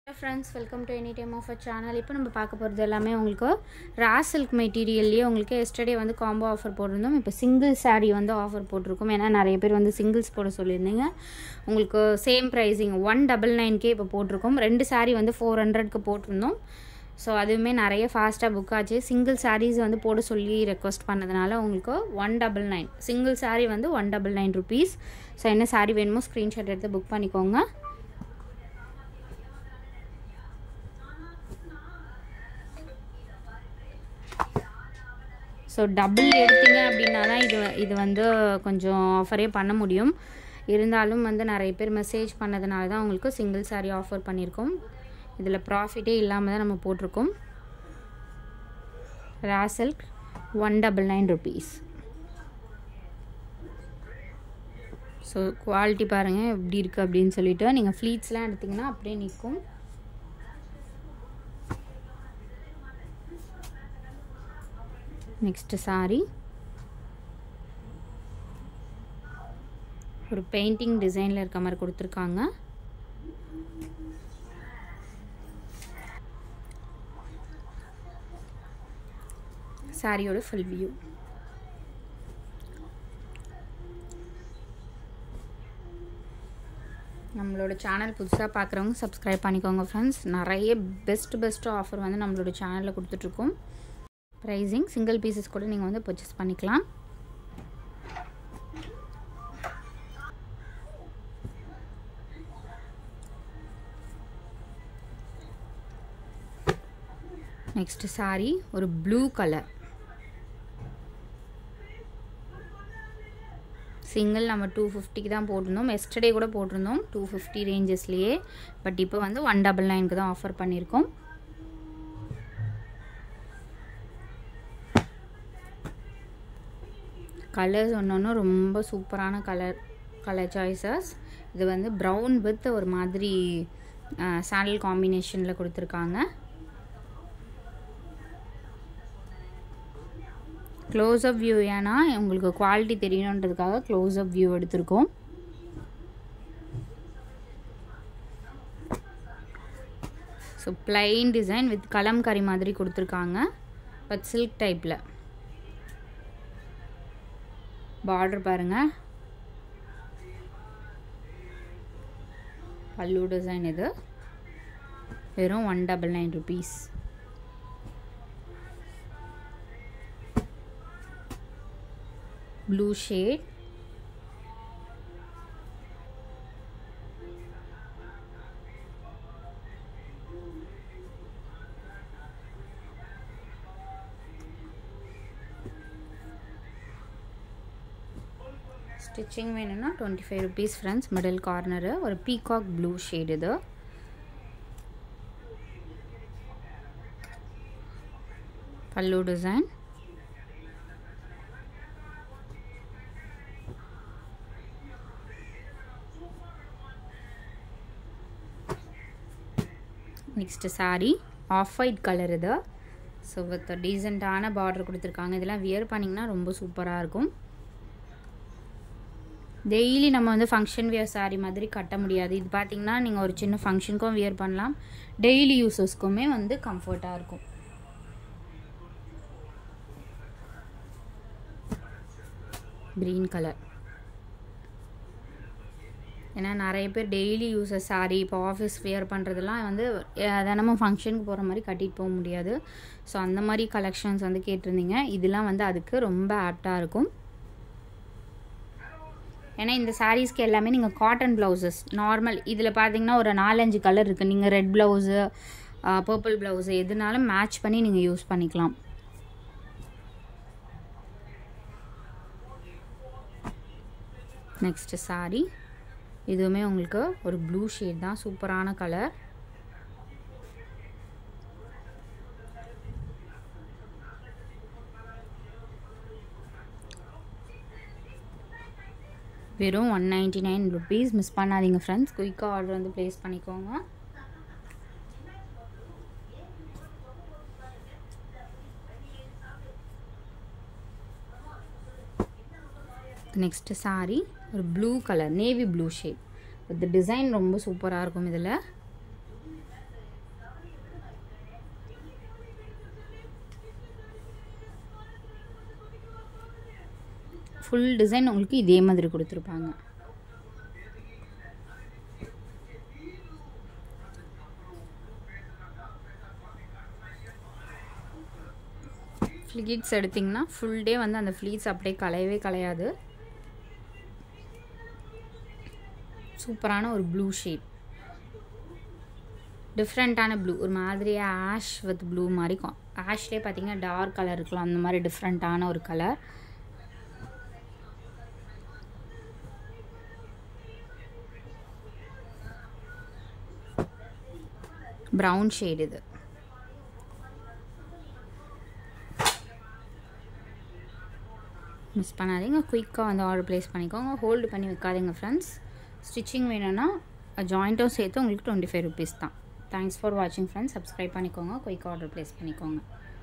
friends welcome to any time of a channel இப்போ நம்ம பார்க்க போகிறது எல்லாமே உங்களுக்கு ரா சில்க் மெட்டீரியல்லையே உங்களுக்கு எஸ்டர்டே வந்து காம்போ ஆஃபர் போட்டிருந்தோம் இப்போ சிங்கிள் saree வந்து ஆஃபர் போட்டிருக்கோம் ஏன்னா நிறைய பேர் வந்து சிங்கிள்ஸ் போட சொல்லியிருந்தீங்க உங்களுக்கு same pricing one double nine K இப்போ போட்டிருக்கோம் ரெண்டு saree வந்து ஃபோர் ஹண்ட்ரட்க்கு போட்டிருந்தோம் ஸோ அதுவுமே நிறைய ஃபாஸ்ட்டாக புக் ஆச்சு சிங்கிள் sarees வந்து போட சொல்லி ரெக்வஸ்ட் பண்ணதுனால உங்களுக்கு one double nine single saree வந்து one double nine rupees so என்ன saree வேணுமோ ஸ்க்ரீன்ஷாட் எடுத்து புக் பண்ணிக்கோங்க ஸோ டபுள் எடுத்தீங்க அப்படின்னா தான் இது இது வந்து கொஞ்சம் ஆஃபரே பண்ண முடியும் இருந்தாலும் வந்து நிறைய பேர் மெசேஜ் பண்ணதுனால தான் உங்களுக்கு சிங்கிள் saree ஆஃபர் பண்ணியிருக்கோம் இதில் ப்ராஃபிட்டே இல்லாமல் தான் நம்ம போட்டிருக்கோம் raw silk one double nine rupees so quality பாருங்கள் எப்படி இருக்குது அப்படின்னு சொல்லிட்டு நீங்கள் ஃப்ளீட்ஸ்லாம் எடுத்திங்கன்னா அப்படியே நிற்கும் நெக்ஸ்ட்டு சாரி ஒரு பெயிண்டிங் டிசைனில் இருக்க மாதிரி கொடுத்துருக்காங்க சாரியோட ஃபுல் வியூ நம்மளோட சேனல் புதுசாக பார்க்குறவங்க சப்ஸ்கிரைப் பண்ணிக்கோங்க ஃப்ரெண்ட்ஸ் நிறைய பெஸ்ட் பெஸ்ட் ஆஃபர் வந்து நம்மளோட சேனலில் கொடுத்துட்ருக்கோம் ப்ரைஸிங் சிங்கிள் பீசஸ் கூட நீங்கள் வந்து பர்ச்சேஸ் பண்ணிக்கலாம் நெக்ஸ்ட் சாரி ஒரு ப்ளூ கலர் சிங்கிள் நம்ம டூ ஃபிஃப்டிக்கு தான் போட்டிருந்தோம் எஸ்டர்டே கூட போட்டிருந்தோம் டூ ஃபிஃப்டி ரேஞ்சஸ்லேயே பட் இப்போ வந்து ஒன் டபுள் நைனுக்கு தான் ஆஃபர் பண்ணியிருக்கோம் கலர்ஸ் ஒன்று ஒன்று ரொம்ப சூப்பரான கலர் கலர் சாய்ஸஸ் இது வந்து ப்ரௌன் வித் ஒரு மாதிரி சாண்டல் காம்பினேஷனில் கொடுத்துருக்காங்க க்ளோஸ் அப் வியூ ஏன்னா உங்களுக்கு குவாலிட்டி தெரியணுன்றதுக்காக க்ளோஸ் அப் வியூ எடுத்திருக்கோம் so plain design with Kalamkari மாதிரி கொடுத்துருக்காங்க பட் சில்க் டைப்பில் பார்டர் பாருங்கள் பல்லு டிசைன் இது வெறும் one double nine rupees blue shade stitching வேணும்னா twenty five rupees friends middle corner ஒரு பீகாக் ப்ளூ ஷேட் இது pallu design next sari off white colour இது ஸோ வித் டீசெண்டான பார்டர் கொடுத்துருக்காங்க இதெல்லாம் வியர் பண்ணிங்கன்னா ரொம்ப சூப்பராக இருக்கும் டெய்லி நம்ம வந்து ஃபங்க்ஷன் வியர் சாரீ மாதிரி கட்ட முடியாது இது பார்த்திங்கன்னா நீங்கள் ஒரு சின்ன ஃபங்க்ஷனுக்கும் வியர் பண்ணலாம் டெய்லி யூஸஸ்க்குமே வந்து கம்ஃபர்ட்டாக இருக்கும் க்ரீன் கலர் ஏன்னா நிறைய பேர் டெய்லி யூஸஸ் சாரீ இப்போ ஆஃபீஸ் வியர் பண்ணுறதுலாம் வந்து தினமும் ஃபங்க்ஷனுக்கு போகிற மாதிரி கட்டிட்டு போக முடியாது ஸோ அந்த மாதிரி கலெக்ஷன்ஸ் வந்து கேட்டிருந்தீங்க இதெல்லாம் வந்து அதுக்கு ரொம்ப ஆப்டாக இருக்கும் ஏன்னா இந்த சாரீஸ்க்கு எல்லாமே நீங்கள் காட்டன் ப்ளவுசஸ் நார்மல் இதில் பார்த்தீங்கன்னா ஒரு நாலஞ்சு கலர் இருக்குது நீங்கள் ரெட் ப்ளவுஸு பர்பிள் ப்ளவுஸு எதுனாலும் மேட்ச் பண்ணி நீங்கள் யூஸ் பண்ணிக்கலாம் நெக்ஸ்ட்டு சாரீ இதுவுமே உங்களுக்கு ஒரு ப்ளூ ஷேட் தான் சூப்பரான கலர் வெறும் one ninety nine rupees miss பண்ணாதீங்க ஃப்ரெண்ட்ஸ் குயிக்காக ஆர்டர் வந்து ப்ளேஸ் பண்ணிக்கோங்க நெக்ஸ்ட்டு சாரீ ஒரு blue colour navy blue shade இந்த டிசைன் ரொம்ப சூப்பராக இருக்கும் இதில் ஃபுல் டிசைன் உங்களுக்கு இதே மாதிரி கொடுத்துருப்பாங்க ஃப்ளீட்ஸ் எடுத்திங்கன்னா ஃபுல் டே வந்து அந்த ஃப்ளீட்ஸ் அப்படியே கலையவே கலையாது சூப்பரான ஒரு ப்ளூ ஷேட் டிஃப்ரெண்ட்டான ப்ளூ ஒரு மாதிரி ஆஷ் வித் ப்ளூ மாதிரி ஆஷ்லேயே பார்த்தீங்கன்னா டார்க் கலர் இருக்கலாம் அந்த மாதிரி டிஃப்ரெண்ட்டான ஒரு கலர் ப்ரௌன் ஷேட் இது மிஸ் பண்ணாதீங்க குயிக்காக வந்து ஆர்டர் ப்ளேஸ் பண்ணிக்கோங்க ஹோல்டு பண்ணி வைக்காதீங்க ஃப்ரெண்ட்ஸ் ஸ்டிச்சிங் வேணும்னா ஜாயிண்ட்டும் சேர்த்து உங்களுக்கு டுவெண்ட்டி ஃபைவ் ருபீஸ் தான் தேங்க்ஸ் ஃபார் வாட்சிங் ஃப்ரெண்ட்ஸ் சப்ஸ்கிரைப் பண்ணிக்கோங்க குயிக்காக ஆர்டர் ப்ளேஸ் பண்ணிக்கோங்க